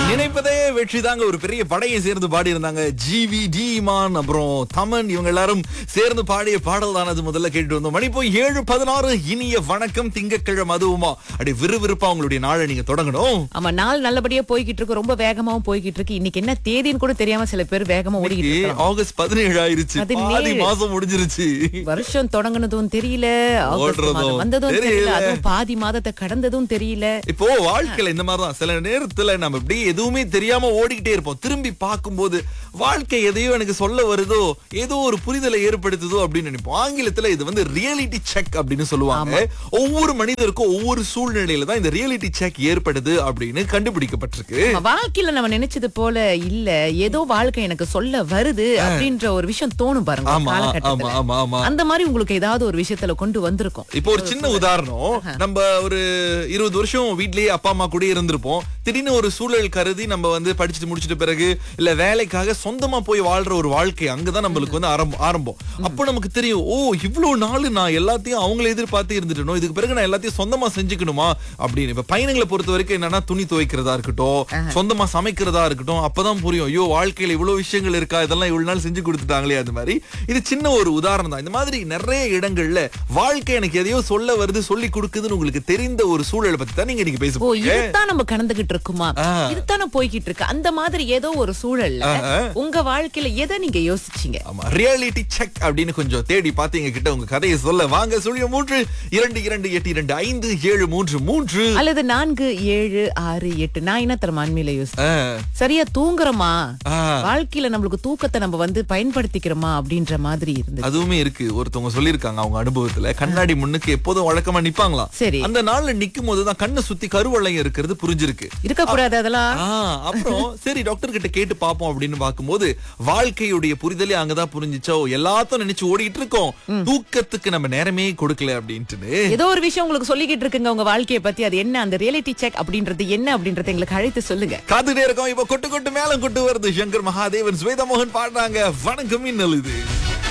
நினைப்பதே வெற்றி தாங்க ஒரு பெரிய படையை சேர்ந்து பாடி இருந்தாங்க ஜிவி டி மான் அப்புறம் தமன் இவங்க எல்லாரும் சேர்ந்து பாடிய பாடல் தான் அது முதல்ல கேட்டு வந்தோம் மணி போய் ஏழு பதினாறு இனிய வணக்கம் திங்கக்கிழமை அதுவுமா அப்படி விறுவிறுப்பா உங்களுடைய நாளை நீங்க தொடங்கணும் ஆமா நாள் நல்லபடியா போய்கிட்டு இருக்கு ரொம்ப வேகமாவும் போய்கிட்டு இருக்கு இன்னைக்கு என்ன தேதின்னு கூட தெரியாம சில பேர் வேகமா ஓடிக்கிட்டு இன்னைக்கு இருக்காங்க ஆகஸ்ட் பதினேழு ஆயிருச்சு பதினேழு. பாதி மாசம் முடிஞ்சிருச்சு வருஷம் தொடங்குனதும் தெரியல ஆகஸ்ட் ஓடுறதும் மாதம் வந்ததும் தெரியல தெரியல. அதுவும் பாதி மாதத்தை கடந்ததும் தெரியல இப்போ வாழ்க்கையில இந்த மாதிரிதான் சில நேரத்துல நம்ம இப்படி எதுவுமே தெரியாம ஓடிக்கிட்டே இருப்போம் திரும்பி பார்க்கும்போது வாழ்க்கை எதையோ எனக்கு சொல்ல வருதோ ஏதோ ஒரு புரிதலை ஏற்படுத்துதோ அப்படின்னு நினைப்போம் ஆங்கிலத்துல இது வந்து ரியாலிட்டி செக் அப்படின்னு சொல்லுவாங்க ஒவ்வொரு மனிதருக்கும் ஒவ்வொரு சூழ்நிலையில தான் இந்த ரியாலிட்டி செக் ஏற்படுது அப்படின்னு கண்டுபிடிக்கப்பட்டிருக்கு நம்ம வாழ்க்கையில நம்ம நினைச்சது போல இல்ல ஏதோ வாழ்க்கை எனக்கு சொல்ல வருது அப்படின்ற ஒரு விஷயம் தோணும் பாருங்க ஒரு ஆமா ஆமா காலகட்டத்துல ஆமா ஆமா அந்த மாதிரி உங்களுக்கு ஏதாவது ஒரு விஷயத்துல கொண்டு வந்திருக்கும் இப்போ ஒரு சின்ன உதாரணம் நம்ம ஒரு இருபது வருஷம் வீட்லயே அப்பா அம்மா கூட இருந்திருப்போம் திடீர்னு ஒரு சூழல் கருதி நம்ம வந்து படிச்சுட்டு முடிச்சிட்ட பிறகு இல்ல வேலைக்காக சொந்தமா போய் வாழ்ற ஒரு வாழ்க்கை அங்கதான் நம்மளுக்கு வந்து ஆரம்பம் ஆரம்பம் அப்போ நமக்கு தெரியும் ஓ இவ்வளவு நாள் நான் எல்லாத்தையும் அவங்கள எதிர்பார்த்து இருந்துட்டணும் இதுக்கு பிறகு நான் எல்லாத்தையும் சொந்தமா செஞ்சுக்கணுமா அப்படின்னு இப்ப பையனங்களை பொறுத்த வரைக்கும் என்னன்னா துணி துவைக்கிறதா இருக்கட்டும் சொந்தமா சமைக்கிறதா இருக்கட்டும் அப்பதான் புரியும் ஐயோ வாழ்க்கையில இவ்வளவு விஷயங்கள் இருக்கா இதெல்லாம் இவ்வளவு நாள் செஞ்சு கொடுத்துட்டாங்களே அது மாதிரி இது சின்ன ஒரு உதாரணம் தான் இந்த மாதிரி நிறைய இடங்கள்ல வாழ்க்கை எனக்கு எதையோ சொல்ல வருது சொல்லி கொடுக்குதுன்னு உங்களுக்கு தெரிந்த ஒரு சூழலை பத்தி தான் நீங்க நீங்க பேச ஓ போறீங்க இதுதான் நம்ம கடந்துகிட்டு இருக்குமா இதுதானே போய்கிட்டு இருக்கு அந்த மாதிரி ஏதோ ஒரு சூழல்ல உங்க வாழ்க்கையில எதை நீங்க யோசிச்சீங்க ஆமா ரியாலிட்டி செக் அப்படின்னு கொஞ்சம் தேடி பார்த்து எங்க கிட்ட உங்க கதையை சொல்ல வாங்க சொல்லிய மூன்று இரண்டு இரண்டு எட்டு இரண்டு ஐந்து ஏழு மூன்று மூன்று அல்லது நான்கு ஏழு ஆறு எட்டு நான் என்ன தரமா அண்மையில யோசிச்சேன் ஆ, சரியா தூங்குறோமா ஆ. வாழ்க்கையில நம்மளுக்கு தூக்கத்தை நம்ம வந்து பயன்படுத்திக்கிறோமா அப்படின்ற மாதிரி இருந்தது அதுவுமே இருக்கு ஒருத்தவங்க சொல்லிருக்காங்க அவங்க அனுபவத்துல கண்ணாடி முன்னுக்கு எப்போதும் வழக்கமா நிப்பாங்களாம் சரி அந்த நாள்ல நிக்கும் போதுதான் கண்ணை சுத்தி கருவளையம் இருக்கிறது புரிஞ்சிருக்கு இருக்கக்கூடாது அதெல்லாம் ஆ, அப்புறம் சரி டாக்டர் கிட்ட கேட்டு பாப்போம் அப்படின்னு பாக்கும்போது வாழ்க்கையுடைய புரிதலே அங்கதான் புரிஞ்சுச்சோ எல்லாத்தையும் நினைச்சு ஓடிட்டு இருக்கோம் தூக்கத்துக்கு நம்ம நேரமே கொடுக்கல அப்படின்ட்டு ஏதோ ஒரு விஷயம் உங்களுக்கு சொல்லிக்கிட்டு இருக்குங்க உங்க வாழ்க்கைய பத்தி அது என்ன அந்த ரியாலிட்டி செக் அப்படின்றது என்ன அப்படின்றத எங்களுக்கு அழைத்து சொல்லுங்க காத்துட்டே இருக்கோம் இப்ப கொட்டு கொட்டு மேலம் கொட்டு வருது சங்கர் மகாதேவன் ஸ்வேதா மோகன் பாடுறாங்க வணக்கம் இன்னல் இது